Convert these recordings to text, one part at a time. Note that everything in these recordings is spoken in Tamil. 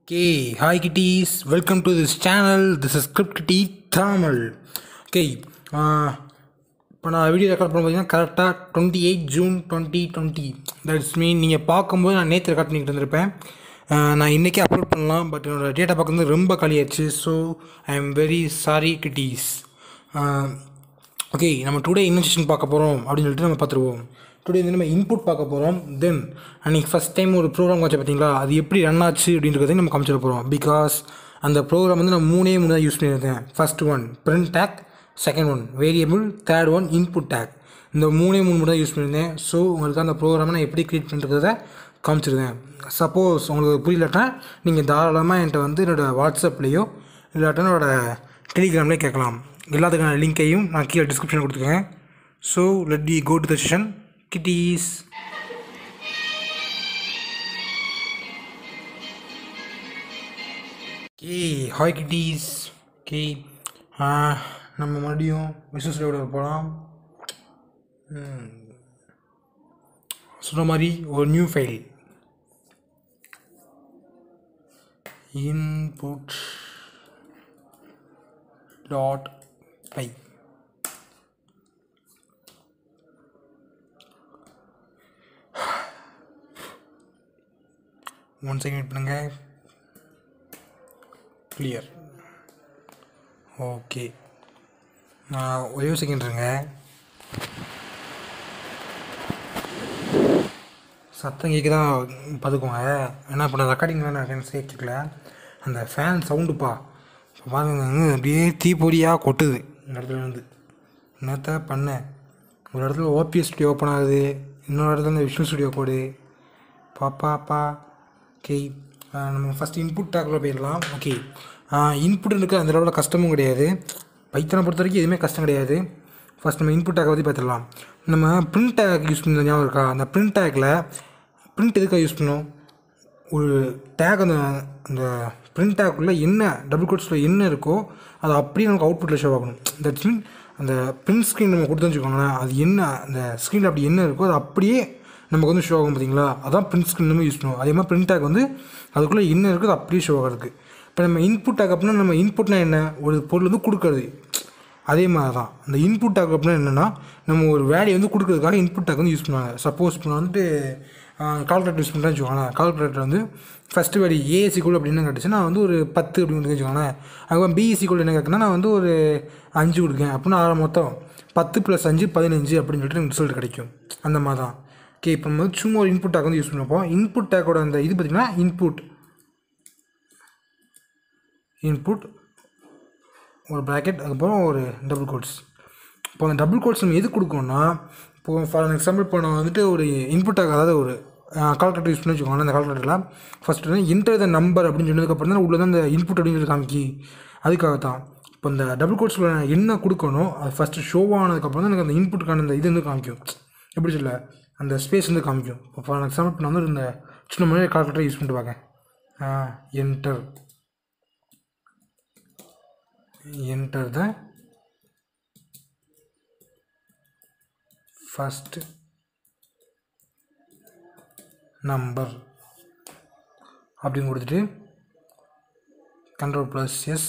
okay hi kitties welcome to this channel this is script kitty Tamil okay இப்போ நான் வீடியோ ரெக்கார்ட் பண்ண பார்த்தீங்கன்னா கரெக்டாக twenty eight June twenty twenty that's mean நீங்கள் பார்க்கும்போது நான் நேற்று ரெக்கார்ட் பண்ணிட்டு இருந்திருப்பேன் ஆஹ் நான் இன்றைக்கே அப்லோட் பண்ணலாம் பட் என்னோடய டேட்டா பார்க்கும்போது ரொம்ப காலியாச்சு so I am very sorry kitties okay நம்ம டுடே இன்வெஸ்டிகேஷன் பார்க்க போகிறோம் அப்படின்னு சொல்லிட்டு நம்ம பார்த்துருவோம் டுடே வந்து நம்ம இன்புட் பார்க்க போகிறோம் தென் அன்றைக்கி ஃபஸ்ட் டைம் ஒரு ப்ரோக்ராம் வச்ச பார்த்தீங்களா அது எப்படி ரன் ஆச்சு அப்படின்றதையும் நம்ம காமிச்சிட போகிறோம் பிகாஸ் அந்த ப்ரோக்ராம் வந்து நான் மூணே மூணு தான் யூஸ் பண்ணியிருக்கேன் first one print tag second one variable third one input tag இந்த மூணே மூணு மட்டும் தான் யூஸ் பண்ணியிருந்தேன் ஸோ உங்களுக்கு அந்த ப்ரோக்ராமை நான் எப்படி க்ரியேட் பண்ணுறதை காமிச்சிருந்தேன் சப்போஸ் உங்களுக்கு புரியலட்டா நீங்கள் தாராளமாக என்கிட்ட வந்து என்னோடய வாட்ஸ்அப்லேயோ இல்லாட்டா என்னோட டெலிகிராம்லேயே கேட்கலாம் எல்லாத்துக்கான லிங்க்கையும் நான் கீழே டிஸ்கிரிப்ஷன் கொடுத்துருக்கேன் so let's go to the session kitties okay hi kitties okay நம்ம மறுபடியும் விசுவஸோட போகலாம் சொன்ன மாதிரி ஒரு new file input dot py one second wait பண்ணுங்க கிளியர் ஓகே நான் ஒரே ஒரு செகண்ட் இருங்க சத்தம் கேட்குதா பார்த்துக்கோங்க ஏன்னா இப்போ நான் ரெக்கார்டிங்கில் நான் சேர்த்துக்கல அந்த ஃபேன் சவுண்டுப்பா இப்போ பாருங்க வந்து அப்படியே தீப்பொடியாக கொட்டுது இந்த இடத்துல இருந்து என்னத்த பண்ணேன் ஒரு இடத்துல ஓபிஎஸ் ஸ்டுடியோ ஓப்பன் ஆகுது இன்னொரு இடத்துல இந்த விஷுவல் ஸ்டுடியோ கோடு பாப்பாப்பா ஓகே நம்ம ஃபஸ்ட் இன்புட் டேக்கில் போயிடலாம் ஓகே இன்புட் இருக்க அந்த அளவில் கஷ்டமும் கிடையாது பைத்தனை பொறுத்த வரைக்கும் எதுவுமே கஷ்டம் கிடையாது ஃபஸ்ட் நம்ம இன்புட் டேக்கை பற்றி பார்த்துடலாம் நம்ம பிரிண்ட் டேக் யூஸ் பண்ண ஞாபகம் இருக்கா அந்த பிரிண்ட் டேக்கில் பிரிண்ட் எதுக்காக யூஸ் பண்ணோம் ஒரு டேக் அந்த அந்த பிரிண்ட் டேக்குள்ளே என்ன டபுள் கோட்ஸில் என்ன இருக்கோ அது அப்படியே நமக்கு அவுட்புட்டில் ஷோ ஆகணும் தட்ஸ் மீன் அந்த பிரிண்ட் ஸ்க்ரீன் நம்ம கொடுத்து வச்சுக்கோங்களேன் அது என்ன அந்த ஸ்க்ரீனில் அப்படி என்ன இருக்கோ அது அப்படியே நமக்கு வந்து ஷோ ஆகும் பார்த்தீங்களா அதான் பிரிண்ட் ஸ்க்ரீன் நம்ம யூஸ் பண்ணுவோம் அதே மாதிரி பிரிண்ட் டேக் வந்து அதுக்குள்ளே என்ன இருக்குது அது அப்படியே ஷோ ஆகிறதுக்கு இப்போ நம்ம இன்புட் டேக் அப்படின்னா நம்ம இன்புட்னா என்ன ஒரு பொருள் வந்து கொடுக்குறது அதே மாதிரி தான் அந்த இன்புட் டேக் அப்படின்னா என்னென்னா நம்ம ஒரு வேலையை வந்து கொடுக்கறதுக்காக இன்புட் டேக் வந்து யூஸ் பண்ணுவாங்க சப்போஸ் இப்போ நான் வந்துட்டு கால்குலேட்டர் யூஸ் பண்ணுறேன்னு வச்சுக்கோங்களேன் கால்குலேட்டர் வந்து ஃபஸ்ட்டு வேடி ஏஎஸ்சி கூட அப்படின்னு கேட்டுச்சு நான் வந்து ஒரு பத்து அப்படின்னு வச்சுக்கோங்களேன் அதுக்கப்புறம் பிஎஸ்சி கூட என்ன கேட்குன்னா நான் வந்து ஒரு அஞ்சு கொடுக்கேன் அப்படின்னா ஆறு மொத்தம் பத்து ப்ளஸ் அஞ்சு பதினஞ்சு அப்படின்னு சொல்லிட்டு எனக்கு ரிசல்ட் கிடைக்கும் அந்த மாதிரி தான் ஓகே இப்போ நம்ம வந்து சும்மா ஒரு இன்புட் டேக் வந்து யூஸ் பண்ணுவோம் இன்புட் டேக்கோட அந்த இது பார்த்திங்கன்னா இன்புட் இன்புட் ஒரு ப்ராக்கெட் அதுக்கப்புறம் ஒரு டபுள் கோட்ஸ் இப்போ அந்த டபுள் கோட்ஸ் நம்ம எது கொடுக்கணும்னா இப்போ ஃபார் எக்ஸாம்பிள் இப்போ நான் வந்துட்டு ஒரு இன்புட்டாக அதாவது ஒரு கால்குலேட்டர் யூஸ் பண்ணி வச்சுக்கோங்க அந்த கால்குலேட்டரில் ஃபஸ்ட்டு வந்து இன்டர் த நம்பர் அப்படின்னு சொன்னதுக்கப்புறம் தான் உள்ள தான் அந்த இன்புட் அப்படின்னு சொல்லி காமிக்கி அதுக்காக தான் இப்போ இந்த டபுள் கோட்ஸில் நான் என்ன கொடுக்கணும் அது ஃபஸ்ட்டு ஷோ ஆனதுக்கப்புறம் தான் எனக்கு அந்த இன்புட்டுக்கான அந்த இது வந்து காமிக்கும் எப்படி சொல்ல அந்த ஸ்பேஸ் வந்து காமிக்கும் இப்போ ஃபார் எக்ஸாம்பிள் இப்போ நான் வந்து இந்த சின்ன மாதிரி கால்குலேட்டர் யூஸ் பண்ணிட்டு பார்க்கேன் enter enter the first number அப்படின்னு கொடுத்துட்டு கண்ட்ரோல் ப்ளஸ் எஸ்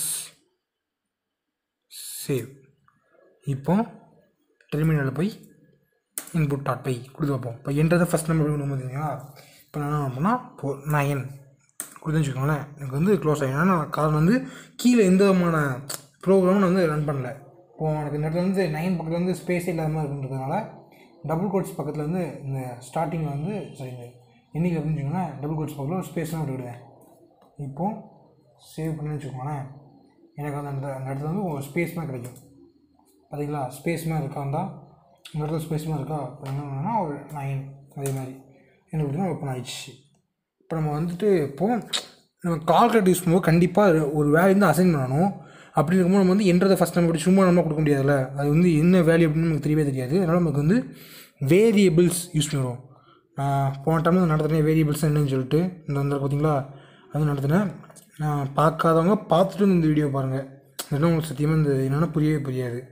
சேவ் இப்போ டெர்மினலில் போய் இன்புட் டாட் பை கொடுத்து வைப்போம் இப்போ என்கிட்ட ஃபஸ்ட் நம்பர் அப்படின்னு பார்த்தீங்களா இப்போ நான் என்ன பண்ணால் இப்போ நயன் கொடுத்து வச்சுக்கோங்களேன் எனக்கு வந்து க்ளோஸ் ஆகிடும் ஏன்னா காரணம் வந்து கீழே எந்த விதமான ப்ரோக்ராமும் நான் வந்து ரன் பண்ணல இப்போது எனக்கு இந்த இடத்துல வந்து நைன் பக்கத்தில் வந்து ஸ்பேஸே இல்லாத மாதிரி இருக்குன்றதுனால டபுள் கோட்ஸ் பக்கத்தில் வந்து இந்த ஸ்டார்டிங்கில் வந்து சரி இந்த என்றைக்கு அப்படின்னு வச்சுக்கோங்களேன் டபுள் கோட்ஸ் பக்கத்தில் ஒரு ஸ்பேஸ் தான் விட்டுவிடுவேன் இப்போது சேவ் பண்ணி வச்சுக்கோங்களேன் எனக்கு அந்த அந்த அந்த இடத்துல வந்து ஒரு ஸ்பேஸ் தான் கிடைக்கும் பார்த்தீங்களா ஸ்பேஸ் மாதிரி இருக்காந்தா இந்த இடத்துல ஸ்பேஸ் மாதிரி இருக்கா இப்போ என்ன பண்ணணும்னா ஒரு நைன் அதே மாதிரி என்ன பார்த்தீங்கன்னா ஓப்பன் ஆயிடுச்சு இப்போ நம்ம வந்துட்டு இப்போது நம்ம கால்குலேட்டர் யூஸ் பண்ணும்போது கண்டிப்பாக ஒரு வேல்யூ வந்து அசைன் பண்ணணும் அப்படி இருக்கும்போது நம்ம வந்து என்றதை ஃபஸ்ட் நம்ம சும்மா நம்ம கொடுக்க முடியாதுல்ல அது வந்து என்ன வேல்யூ அப்படின்னு நமக்கு தெரியவே தெரியாது அதனால் நமக்கு வந்து வேரியபிள்ஸ் யூஸ் பண்ணுவோம் நான் போன டைம் வந்து நடத்துனேன் வேரியபிள்ஸ் என்னன்னு சொல்லிட்டு இந்த வந்து பார்த்தீங்களா அது நடத்தினேன் நான் பார்க்காதவங்க பார்த்துட்டு வந்து இந்த வீடியோ பாருங்கள் இல்லைன்னா உங்களுக்கு சத்தியமாக இந்த என்னென்னா புரியவே புரியாது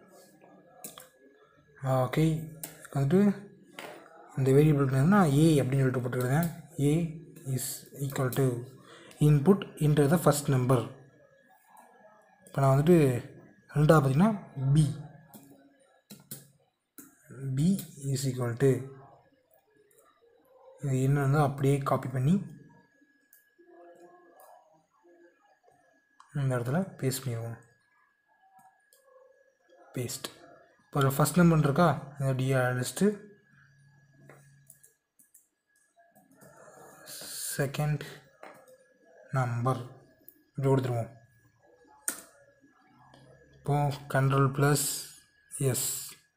ஓகே வந்துட்டு அந்த வேரியபிள் நான் ஏ அப்படின்னு சொல்லிட்டு போட்டுக்கிறேன் A is equal to input enter the first number இப்போ நான் வந்துட்டு ரெண்டாவது பார்த்தீங்கன்னா B B is equal to இது என்னன்னு அப்படியே காப்பி பண்ணி இந்த இடத்துல பேஸ்ட் பண்ணிடுவோம் பேஸ்ட் இப்போ ஒரு ஃபஸ்ட் நம்பர் இருக்கா இந்த டிஆ லிஸ்ட்டு செகண்ட் நம்பர் இப்படி கொடுத்துருவோம் இப்போ control plus S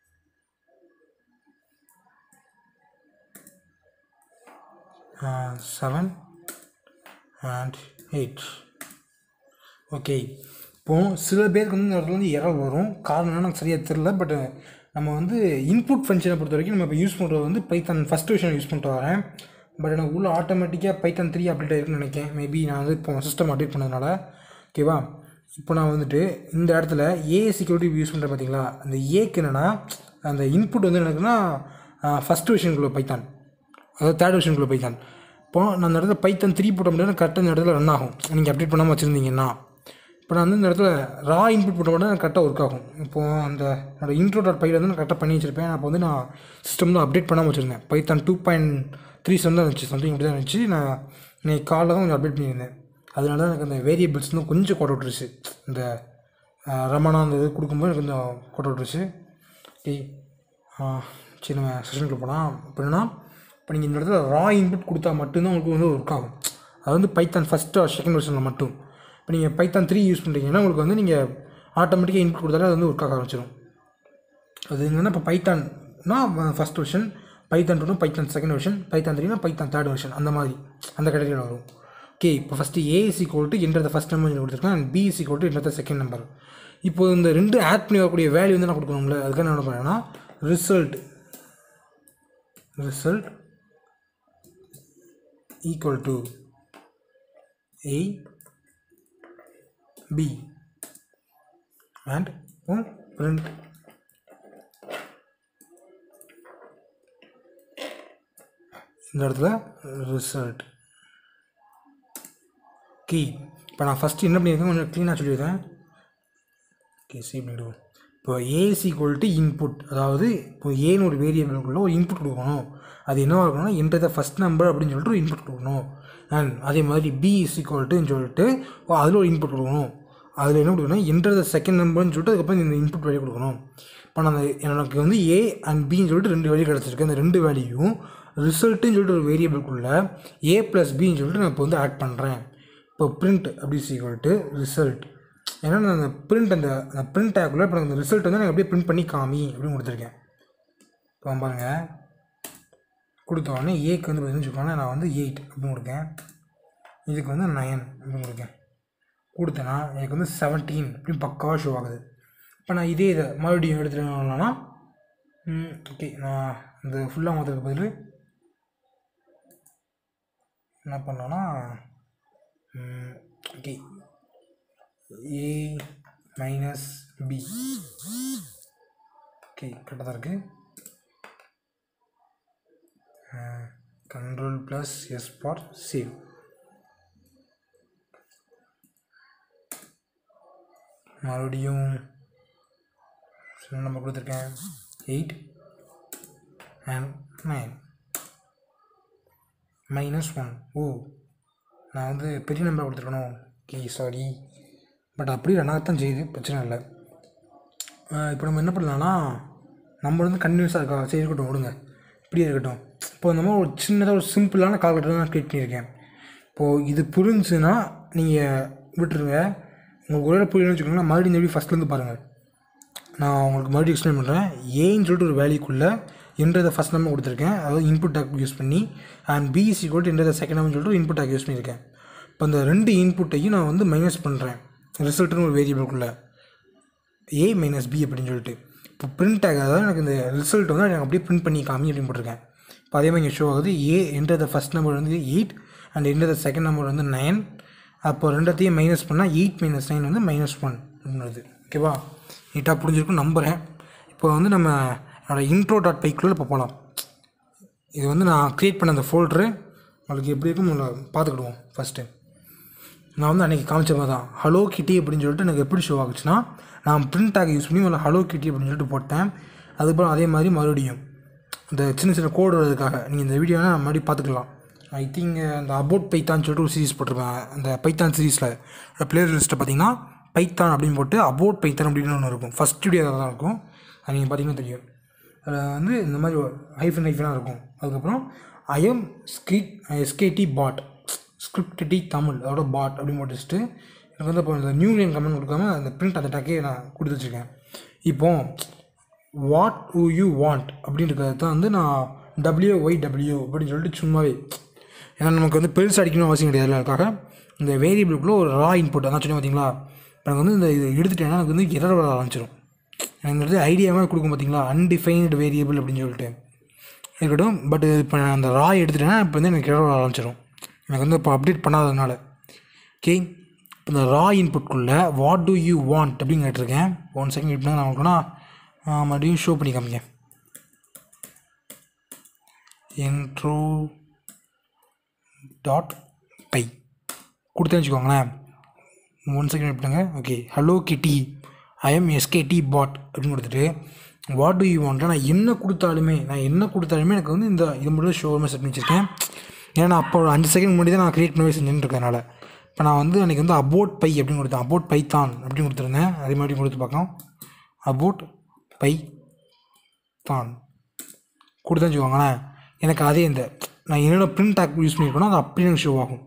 seven and eight okay இப்போது சில பேருக்கு வந்து இந்த இடத்துல வந்து எரர் வரும் காரணம் என்ன எனக்கு சரியாக தெரில பட் நம்ம வந்து இன்புட் ஃபங்க்ஷனை பொறுத்த வரைக்கும் நம்ம இப்போ யூஸ் பண்ணுறது வந்து பைத்தான் ஃபஸ்ட் விஷயம் யூஸ் பண்ணிட்டு வரேன் பட் எனக்கு உள்ள ஆட்டோமேட்டிக்காக பைத்தான் த்ரீ அப்டேட் ஆயிருக்குன்னு நினைக்கிறேன் மேபி நான் வந்து இப்போ சிஸ்டம் அப்டேட் பண்ணதுனால ஓகேவா இப்போ நான் வந்துட்டு இந்த இடத்துல ஏ செக்யூரிட்டி யூஸ் பண்ணுறேன் பார்த்தீங்களா அந்த ஏக்கு என்னென்னா அந்த இன்புட் வந்து எனக்குன்னா ஃபஸ்ட் விஷயங்களுக்குள்ள பைத்தான் அதாவது தேர்ட் விஷயங்களுக்குள்ள பைத்தான் இப்போ நான் அந்த இடத்துல பைத்தன் த்ரீ போட்ட முடியாது கரெக்டாக இந்த இடத்துல ரன் ஆகும் நீங்கள் அப்டேட் பண்ணாமல் வச்சுருந்தீங்கன்னா இப்போ நான் வந்து இந்த இடத்துல ரா இன்புட் போட்ட மட்டும் எனக்கு கரெக்டாக ஒர்க் ஆகும் இப்போது அந்த என்னோட இன்ட்ரோ டாட் பையில் வந்து நான் கரெக்டாக பண்ணி வச்சிருப்பேன் அப்போ வந்து நான் சிஸ்டம் தான் அப்டேட் பண்ணாமல் வச்சுருந்தேன் Python two point three seven தான் இருந்துச்சு சம்திங் இப்படி தான் இருந்துச்சு நான் இன்னைக்கு காலைல தான் கொஞ்சம் அப்டேட் பண்ணியிருந்தேன் அதனால தான் எனக்கு அந்த வேரியபிள்ஸ் வந்து கொஞ்சம் கோட் விட்டுருச்சு இந்த ரமணா அந்த இது கொடுக்கும்போது எனக்கு கொஞ்சம் கோட் விட்டுருச்சு ஓகே சரி நம்ம செஷனுக்குள்ள போகலாம் இப்போ என்னன்னா இப்போ நீங்கள் இந்த இடத்துல ரா இன்புட் கொடுத்தா மட்டும்தான் உங்களுக்கு வந்து ஒர்க் ஆகும் அது வந்து பைத்தான் ஃபஸ்ட்டு செகண்ட் வெர்ஷனில் மட்டும் இப்போ நீங்கள் பைத்தான் த்ரீ யூஸ் பண்ணுறீங்கன்னா உங்களுக்கு வந்து நீங்கள் ஆட்டோமேட்டிக்காக இன்புட் கொடுத்தாலே அது வந்து ஒர்க் ஆக ஆரம்பிச்சிடும் அது என்னென்னா இப்போ பைத்தான்னா ஃபஸ்ட் வெர்ஷன் பைத்தான் டூனா பைத்தான் செகண்ட் வெர்ஷன் பைத்தான் த்ரீனா பைத்தான் தேர்ட் வெர்ஷன் அந்த மாதிரி அந்த கேட்டகரியில் வரும் ஓகே இப்போ first A is equal to என்ற ஃபஸ்ட் நம்பர் கொடுத்துருக்கேன் and B is equal to என்ற செகண்ட் நம்பர் இப்போ இந்த ரெண்டு ஆட் பண்ணி வரக்கூடிய வேல்யூ வந்து நான் கொடுக்கணும்ல அதுக்காக நான் என்ன பண்ணேன்னா result result equal to A B and print இந்த இடத்துல ரிசல்ட் கீ இப்போ நான் ஃபஸ்ட்டு என்ன பண்ணியிருக்கேன் கொஞ்சம் க்ளீனாக சொல்லியிருக்கேன் ஓகே சி பண்ணிவிடுவோம் இப்போ ஏசி ஈக்குவல் டு இன்புட் அதாவது இப்போ ஏன்னு ஒரு வேரியபிளுக்குள்ள ஒரு இன்புட் கொடுக்கணும் அது என்னவாக இருக்கணும்னா என்ற த ஃபஸ்ட் நம்பர் அப்படின்னு சொல்லிட்டு ஒரு இன்புட் கொடுக்கணும் அண்ட் அதே மாதிரி பி இஸ் ஈக்குவல் டுன்னு சொல்லிட்டு அதில் ஒரு இன்புட் கொடுக்கணும் அதில் என்ன கொடுக்கணும் என்ற த செகண்ட் நம்பர்னு சொல்லிட்டு அதுக்கப்புறம் இந்த இன்புட் வேல்யூ கொடுக்கணும் இப்போ நான் அந்த எனக்கு வந்து ஏ அண்ட் பின்னு சொல்லிட்டு ரெண்டு வேல்யூ கிடச்சிருக்கு அந்த ரெண்டு வேல்யூயும் ரிசல்ட்டுன்னு சொல்லிட்டு ஒரு வேரியபிள்குள்ளே ஏ ப்ளஸ் பின்னு சொல்லிட்டு நான் இப்போ வந்து ஆட் பண்ணுறேன் இப்போ பிரிண்ட் அப்படி ஈக்குவல் ரிசல்ட் ஏன்னா நான் அந்த பிரிண்ட் அந்த அந்த பிரிண்ட் டேக்குள்ளே இப்போ அந்த ரிசல்ட் வந்து நான் அப்படியே பிரிண்ட் பண்ணி காமி அப்படின்னு கொடுத்துருக்கேன் இப்போ பாருங்கள் கொடுத்த உடனே ஏக்கு வந்து பார்த்தீங்கன்னு வச்சுக்கோங்க நான் வந்து எயிட் அப்படின்னு கொடுக்கேன் இதுக்கு வந்து நயன் அப்படின்னு கொடுக்கேன் கொடுத்தேன்னா எனக்கு வந்து செவன்டீன் அப்படின்னு பக்காவாக ஷோ ஆகுது இப்போ நான் இதே இதை மறுபடியும் எடுத்துட்டேன்னா ஓகே நான் இந்த ஃபுல்லாக மாற்றுறதுக்கு பதில் என்ன பண்ணலான்னா okay A minus B okay கரெக்டாக தான் இருக்குது control plus S for save மறுபடியும் நம்ம கொடுத்துருக்கேன் eight and nine minus one ஓ நான் வந்து பெரிய நம்பர் கொடுத்துருக்கணும் ஓகே சாரி பட் அப்படி ரெண்டாவது செய்யுது பிரச்சனை இல்லை இப்போ நம்ம என்ன பண்ணலாம்னா நம்ம வந்து கன்வியூஸாக இருக்கா சரி இருக்கட்டும் விடுங்க இப்படியே இருக்கட்டும் இப்போ இந்த மாதிரி ஒரு சின்னதாக ஒரு சிம்பிளான கால்குலேட்டர் நான் க்ரியேட் பண்ணியிருக்கேன் இப்போது இது புரிஞ்சுன்னா நீங்கள் விட்டுருங்க உங்களுக்கு ஒரே புரியணும்னு வச்சுக்கோங்களேன் மறுபடியும் இந்த எப்படி ஃபஸ்ட்லேருந்து பாருங்கள் நான் உங்களுக்கு மறுபடியும் எக்ஸ்பிளைன் பண்ணுறேன் ஏன்னு சொல்லிட்டு ஒரு வேல்யூக்குள்ளே என்றதை ஃபஸ்ட் நம்பர் கொடுத்துருக்கேன் அதாவது இன்புட் டேக் யூஸ் பண்ணி அண்ட் பிஎஸ்சி கூட என்றதை செகண்ட் நம்பர் சொல்லிட்டு இன்புட் டேக் யூஸ் பண்ணியிருக்கேன் இப்போ அந்த ரெண்டு இன்புட்டையும் நான் வந்து மைனஸ் பண்ணுறேன் ரிசல்ட்டுன்னு ஒரு வேரியபிளுக்குள்ளே ஏ மைனஸ் பி அப்படின்னு சொல்லிட்டு இப்போ பிரிண்ட் டேக் அதாவது எனக்கு இந்த ரிசல்ட் வந்து எனக்கு அப்படியே பிரிண்ட் பண்ணி காமி அப்படின்னு போட்டிருக்கேன் இப்போ அதே மாதிரி இங்கே ஷோ ஆகுது ஏ என்ற ஃபஸ்ட் நம்பர் வந்து எயிட் அண்ட் என்ற செகண்ட் நம்பர் வந்து நைன் அப்போ ரெண்டத்தையும் மைனஸ் பண்ணால் எயிட் மைனஸ் நைன் வந்து மைனஸ் ஒன் அப்படின்றது ஓகேவா நீட்டாக புரிஞ்சிருக்கும் நம்புகிறேன் இப்போ வந்து நம்ம என்னோடய இன்ட்ரோ டாட் பைக்குள்ளே இப்போ போகலாம் இது வந்து நான் க்ரியேட் பண்ண அந்த ஃபோல்ட்ரு உங்களுக்கு எப்படி இருக்கும் உங்களை பார்த்துக்கிடுவோம் ஃபஸ்ட்டு நான் வந்து அன்றைக்கி காமிச்ச மாதிரி தான் ஹலோ கிட்டி அப்படின்னு சொல்லிட்டு எனக்கு எப்படி ஷோ ஆகுச்சுன்னா நான் பிரிண்ட் டேக் யூஸ் பண்ணி முதல்ல ஹலோ கிட்டி அப்படின்னு சொல்லிட்டு போட்டேன் அதுக்கப்புறம் அதே மாதிரி மறுபடியும் இந்த சின்ன சின்ன கோடு வரதுக்காக நீங்கள் இந்த வீடியோனா மறுபடியும் பார்த்துக்கலாம் ஐ திங்க் அந்த அபவுட் பைத்தான் சொல்லிட்டு ஒரு சீரிஸ் போட்டிருப்பேன் அந்த பைத்தான் சீரீஸில் பிளேயர் லிஸ்ட்டை பார்த்தீங்கன்னா பைத்தான் அப்படின்னு போட்டு அபவுட் பைத்தான் அப்படின்னு ஒன்று இருக்கும் ஃபஸ்ட் வீடியோ தான் இருக்கும் அது நீங்கள் பார்த்தீங்கன்னா தெரியும் அதில் வந்து இந்த மாதிரி ஹைஃபன் ஹைஃபனாக இருக்கும் அதுக்கப்புறம் I'm script SKD bot script D Tamil அதோட பாட் அப்படின்னு போட்டு வச்சுட்டு எனக்கு வந்து இப்போ இந்த நியூ லைன் கமெண்ட் கொடுக்காம அந்த பிரிண்ட் அந்த டக்கே நான் கொடுத்து வச்சுருக்கேன் இப்போ வாட் ஊ யூ வாண்ட் அப்படின்றது தான் வந்து நான் டபிள்யூ ஒய் டபிள்யூ அப்படின்னு சொல்லிட்டு சும்மாவே ஏன்னா நமக்கு வந்து பெருசு அடிக்கணும் அவசியம் கிடையாது அதுக்காக இந்த வேரியபிளுக்குள்ளே ஒரு ரா இன்புட் அதான் சொன்னேன் பார்த்தீங்களா எனக்கு வந்து இந்த இது எடுத்துட்டேன்னா எனக்கு வந்து எரர் வர ஆரம்பிச்சிடும் எனக்கு இந்த இடத்துல ஐடியாவாக கொடுக்கும் பார்த்தீங்களா அன்டிஃபைன்டு வேரியபிள் அப்படின்னு சொல்லிட்டு இருக்கட்டும் பட் இப்போ நான் அந்த ரா எடுத்துட்டேன்னா இப்போ வந்து எனக்கு எரர் வர ஆரம்பிச்சிடும் எனக்கு வந்து இப்போ அப்டேட் பண்ணாததுனால ஓகே இப்போ இந்த ரா இன்புட்குள்ளே வாட் டு யூ வாண்ட் அப்படின்னு கேட்டிருக்கேன் ஒன் செகண்ட் இப்படி நான் உங்களுக்கு மறுபடியும் ஷோ பண்ணி காமிங்க இன்ட்ரோ டாட் பை கொடுத்தேன்னு வச்சுக்கோங்களேன் ஒன் செகண்ட் விட்டுங்க okay hello kitty I'm SKD bot அப்படின்னு கொடுத்துட்டு வாட் டு யூ வாண்ட் நான் என்ன கொடுத்தாலுமே நான் என்ன கொடுத்தாலுமே எனக்கு வந்து இந்த இது மட்டும் ஷோரூமே செட் பண்ணி வச்சுருக்கேன் ஏன்னா நான் அப்போ ஒரு அஞ்சு செகண்ட் முன்னாடி தான் நான் க்ரியேட் பண்ணவே செஞ்சுட்டு இருக்கனால இப்போ நான் வந்து அன்றைக்கி வந்து அபோட் பை அப்படின்னு கொடுத்தேன் அபோட் பைத்தான் அப்படின்னு கொடுத்துருந்தேன் அதே மாதிரி கொடுத்து பார்க்கலாம் அபோட் பை தான் கொடுத்தேன்னு வச்சுக்கோங்களேன் எனக்கு அதே இந்த நான் என்னோட பிரிண்ட் டேக் யூஸ் பண்ணியிருக்கேனோ அது அப்படியே எனக்கு ஷோ ஆகும்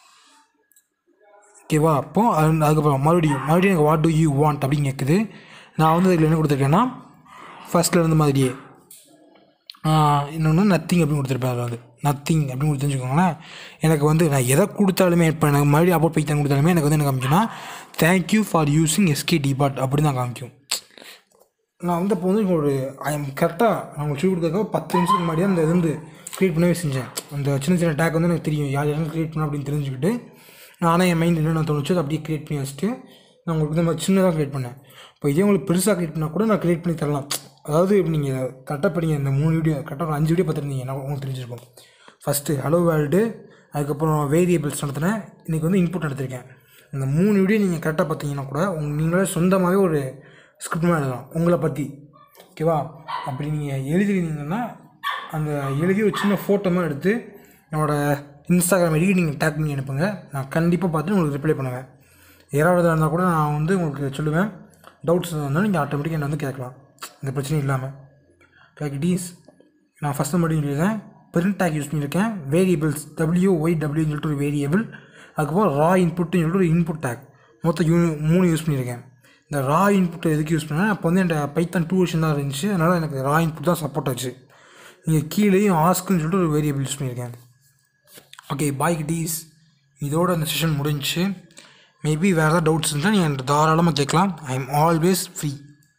ஓகேவா அப்போ அது அதுக்கப்புறம் மறுபடியும் மறுபடியும் எனக்கு வாட் டு யூ வாண்ட் அப்படின்னு கேட்குது நான் வந்து இதில் என்ன கொடுத்துருக்கேன்னா ஃபஸ்ட்டில் இருந்த மாதிரியே இன்னொன்று நத்திங் அப்படின்னு கொடுத்துருப்பேன் அதில் வந்து நத்திங் அப்படின்னு கொடுத்து வச்சுக்கோங்களேன் எனக்கு வந்து நான் எதை கொடுத்தாலுமே இப்போ எனக்கு மறுபடியும் அபோட் பைத்தான் கொடுத்தாலுமே எனக்கு வந்து என்ன காமிக்கும்னா thank you for using SK D bot அப்படின்னு தான் காமிக்கும் நான் வந்து இப்போ வந்து ஒரு ஐஎம் கரெக்டாக நான் உங்களுக்கு சொல்லி கொடுத்ததுக்காக பத்து நிமிஷத்துக்கு முன்னாடி தான் அந்த இது வந்து க்ரியேட் பண்ணவே செஞ்சேன் அந்த சின்ன சின்ன டேக் வந்து எனக்கு தெரியும் யார் யாரும் க்ரியேட் பண்ண அப்படின்னு தெரிஞ்சுக்கிட்டு நானே என் மைண்ட் என்னென்ன தோணுச்சோ அதை அப்படியே க்ரியேட் பண்ணி வச்சுட்டு நான் உங்களுக்கு இந்த மாதிரி சின்னதாக க்ரியேட் பண்ணேன் இப்போ இதே உங்களுக்கு பெருசாக க்ரியேட் பண்ணால் கூட நான் க்ரியேட் பண்ணி தரலாம் அதாவது இப்போ நீங்கள் கரெக்டாக படிங்க இந்த மூணு வீடியோ கரெக்டாக ஒரு அஞ்சு வீடியோ பார்த்துருந்தீங்க நான் உங்களுக்கு தெரிஞ்சிருக்கும் ஃபஸ்ட்டு ஹலோ வேர்ல்டு அதுக்கப்புறம் வேரியபிள்ஸ் நடத்தினேன் இன்றைக்கி வந்து இன்புட் நடத்திருக்கேன் இந்த மூணு வீடியோ நீங்கள் கரெக்டாக பார்த்தீங்கன்னா கூட உங்க நீங்களே சொந்தமாகவே ஒரு ஸ்கிரிப்ட் மாதிரி எழுதலாம் உங்களை பற்றி ஓகேவா அப்படி நீங்கள் எழுதிருந்தீங்கன்னா அந்த எழுதி ஒரு சின்ன ஃபோட்டோ மாதிரி எடுத்து என்னோடய இன்ஸ்டாகிராம் ஐடிக்கு நீங்கள் டேக் பண்ணி அனுப்புங்க நான் கண்டிப்பாக பார்த்துட்டு உங்களுக்கு ரிப்ளை பண்ணுவேன் யாராவது இருந்தால் கூட நான் வந்து உங்களுக்கு சொல்லுவேன் டவுட்ஸ் இருந்தாலும் நீங்கள் ஆட்டோமேட்டிக்காக என்ன வந்து கேட்கலாம் இந்த பிரச்சனையும் இல்லாமல் டேக் இஸ் நான் ஃபஸ்ட்டு மட்டும் சொல்லியிருக்கேன் பிரிண்ட் டேக் யூஸ் பண்ணியிருக்கேன் வேரியபிள்ஸ் டபிள்யூ ஒய் டபிள்யூன்னு சொல்லிட்டு ஒரு வேரியபிள் அதுக்கப்புறம் ரா இன்புட்னு சொல்லிட்டு ஒரு இன்புட் டேக் மொத்தம் யூ மூணு யூஸ் பண்ணியிருக்கேன் இந்த ரா இன்புட் எதுக்கு யூஸ் பண்ணேன் அப்போ வந்து என்கிட்ட பைத்தான் டூ வருஷன் தான் இருந்துச்சு அதனால் எனக்கு ரா இன்புட் தான் சப்போர்ட் ஆச்சு நீங்கள் கீழேயும் ஆஸ்க்குன்னு சொல்லிட்டு ஒரு வேரியபிள் யூஸ் பண்ணியிருக்கேன் ஓகே பாய் கிட்டீஸ் இதோட அந்த செஷன் முடிஞ்சுச்சு மேபி வேறு ஏதாவது டவுட்ஸ் இருந்தால் நீங்கள் என்கிட்ட தாராளமாக கேட்கலாம் ஐ எம் ஆல்வேஸ் ஃப்ரீ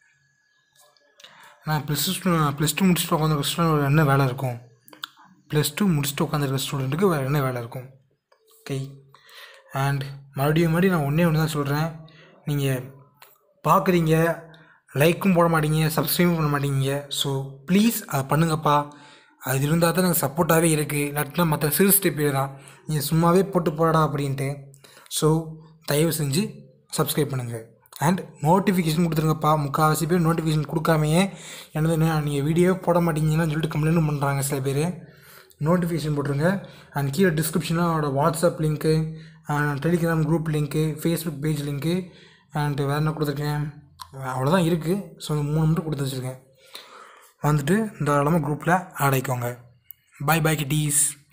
நான் ப்ளஸ் டூ ப்ளஸ் டூ முடிச்சுட்டு உட்காந்துருக்க ஸ்டூடெண்ட் என்ன வேலை இருக்கும் ப்ளஸ் டூ முடிச்சுட்டு உட்காந்துருக்க ஸ்டூடெண்ட்டுக்கு வேறு என்ன வேலை இருக்கும் ஓகே அண்ட் மறுபடியும் மறுபடியும் நான் ஒன்றே ஒன்று தான் சொல்கிறேன் நீங்கள் பார்க்குறீங்க லைக்கும் போட மாட்டீங்க சப்ஸ்கிரைபும் பண்ண மாட்டீங்க ஸோ ப்ளீஸ் அதை பண்ணுங்கப்பா அது இருந்தால் தான் எனக்கு சப்போர்ட்டாகவே இருக்குது இல்லாட்டினா மற்ற சிறு ஸ்டெப் தான் நீங்கள் சும்மாவே போட்டு போடா அப்படின்ட்டு ஸோ தயவு செஞ்சு சப்ஸ்கிரைப் பண்ணுங்கள் அண்ட் நோட்டிஃபிகேஷன் கொடுத்துருங்கப்பா முக்கால்வாசி பேர் நோட்டிஃபிகேஷன் கொடுக்காமையே எனது நீங்கள் வீடியோ போட மாட்டீங்கன்னு சொல்லிட்டு கம்ப்ளைண்ட்டும் பண்ணுறாங்க சில பேர் நோட்டிஃபிகேஷன் போட்டுருங்க அண்ட் கீழே டிஸ்கிரிப்ஷனில் அவனோட WhatsApp link Telegram group link Facebook page link and வேறு என்ன கொடுத்துருக்கேன் அவ்வளோதான் இருக்குது ஸோ இந்த மூணு மட்டும் கொடுத்து வச்சுருக்கேன் வந்துட்டு தாராளமாக குரூப்பில் ஆட் ஆயிக்கோங்க பாய் பாய் கிட்டீஸ்